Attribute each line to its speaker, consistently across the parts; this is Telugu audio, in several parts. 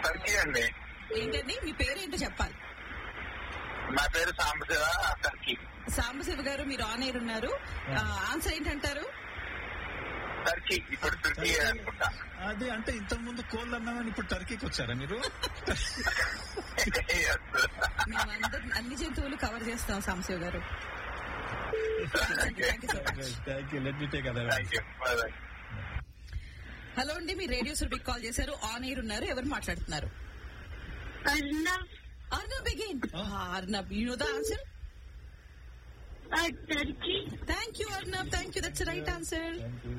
Speaker 1: టర్కీ అండి
Speaker 2: ఏంటండి మీ పేరేంటో చెప్పాలి
Speaker 1: నా పేరు సాంబశివ టర్కీ
Speaker 2: సాంబశివ గారు మీరు ఆన్ ఎయిర్ ఉన్నారు ఆన్సర్ ఏంటంటారు
Speaker 1: టర్కీ ఇప్పుడు టర్కీ అనుకుంటా
Speaker 3: అది అంటే ఇంతకు ముందు కోళ్ళు అన్నామని ఇప్పుడు టర్కీకి వచ్చారా మీరు
Speaker 1: Yes.
Speaker 2: మేము అందరు అన్ని జంతువులు కవర్ చేస్తాం Sambasiva garu thank you so much
Speaker 3: thank you let me take other
Speaker 1: Thank you. Bye-bye.
Speaker 2: Hello అండి మీ రేడియో సురభికి కాల్ చేశారు ఆన్ ఎయిర్ ఉన్నారు ఎవరు మాట్లాడుతున్నారు
Speaker 4: Arnav
Speaker 2: Arnab again Arnab you know the answer
Speaker 4: uh, Turkey.
Speaker 2: Thank you Arnab thank you that's right answer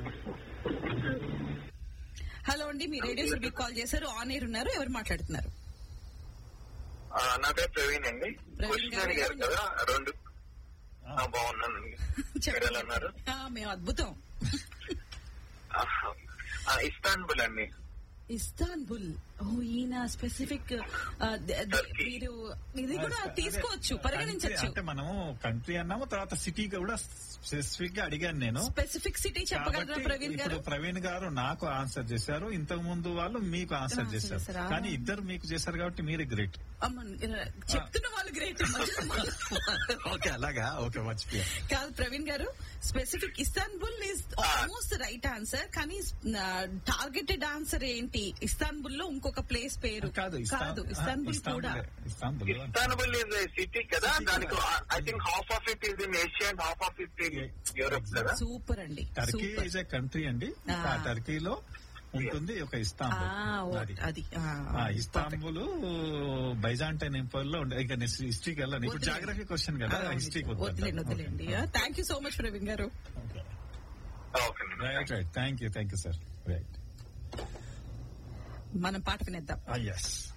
Speaker 2: hello అండి మీ రేడియో సురభికి కాల్ చేశారు ఆన్ ఎయిర్ ఉన్నారు ఎవరు మాట్లాడుతున్నారు
Speaker 1: ఆ, నా పేరు ప్రవీణ్ అండి
Speaker 2: ప్రవీణ్
Speaker 1: క్వశ్చన్
Speaker 2: గారు
Speaker 1: అడిగారు కదా రెండు ఆ, బాగున్నానండి మీరు ఎలా ఉన్నారు
Speaker 2: ఆ, మేము అద్భుతం
Speaker 1: ఆహా. ఆ, ఇస్తాన్బుల్ అండి
Speaker 2: ఇస్తాన్బుల్ ఓ ఈయన స్పెసిఫిక్ మీరు ఇది కూడా తీసుకోవచ్చు పరిగణించవచ్చు
Speaker 3: అంటే మనము కంట్రీ అన్నాము తర్వాత సిటీ కూడా స్పెసిఫిక్ గా అడిగాను నేను
Speaker 2: స్పెసిఫిక్ సిటీ చెప్పగలరా
Speaker 3: కాబట్టి
Speaker 2: ప్రవీణ్ గారు
Speaker 3: ఇప్పుడు ప్రవీణ్ గారు నాకు ఆన్సర్ చేశారు ఇంతకు ముందు వాళ్ళు మీకు ఆన్సర్
Speaker 2: Answer
Speaker 3: చేశారు
Speaker 2: చేశారా?
Speaker 3: కానీ ఇద్దరు మీకు చేశారు కాబట్టి మీరే గ్రేట్
Speaker 2: అమ్మ, చెప్తున్న వాళ్ళు గ్రేట్
Speaker 3: ఓకే అలాగా ఓకే మర్చిపోయా
Speaker 2: కాదు Praveen garu specific Istanbul is almost right answer కానీ టార్గెటెడ్ ఆన్సర్ ఏంటి ఇస్తాన్బుల్ లో ఇంకొక ప్లేస్ పేరు
Speaker 3: కాదు
Speaker 2: కాదు ఇస్తాన్బుల్ కూడా
Speaker 3: ఇస్తాంబుల్
Speaker 1: ఇస్తాన్బుల్ ఇస్ సిటీ కదా దానికి I think half of it is in Asia and half of it in Europe కదా
Speaker 2: సూపర్ అండి
Speaker 3: Turkey
Speaker 2: super
Speaker 3: is a country అండి
Speaker 2: ఆ.
Speaker 3: ఆ టర్కీలో ఉంటుంది ఒక
Speaker 2: ఆ, ఓ,
Speaker 3: ఇస్తాంబుల్ అది
Speaker 2: అది ఆ,
Speaker 3: ఆ, ఇస్తాంబుల్ బైజాంటైన్ ఎంపైర్ లో ఉండే ఇంకా హిస్టరీకి వెళ్ళాను ఇప్పుడు
Speaker 2: వదిలేండి.
Speaker 3: జాగ్రఫీ క్వశ్చన్ కదా
Speaker 2: ఆ,
Speaker 3: హిస్టరీకి
Speaker 2: వదిలేండి వదిలేండి thank you so much Praveen garu
Speaker 1: okay
Speaker 3: right right thank you thank you sir right
Speaker 2: మనం పాట వినేద్దాం
Speaker 3: ఎస్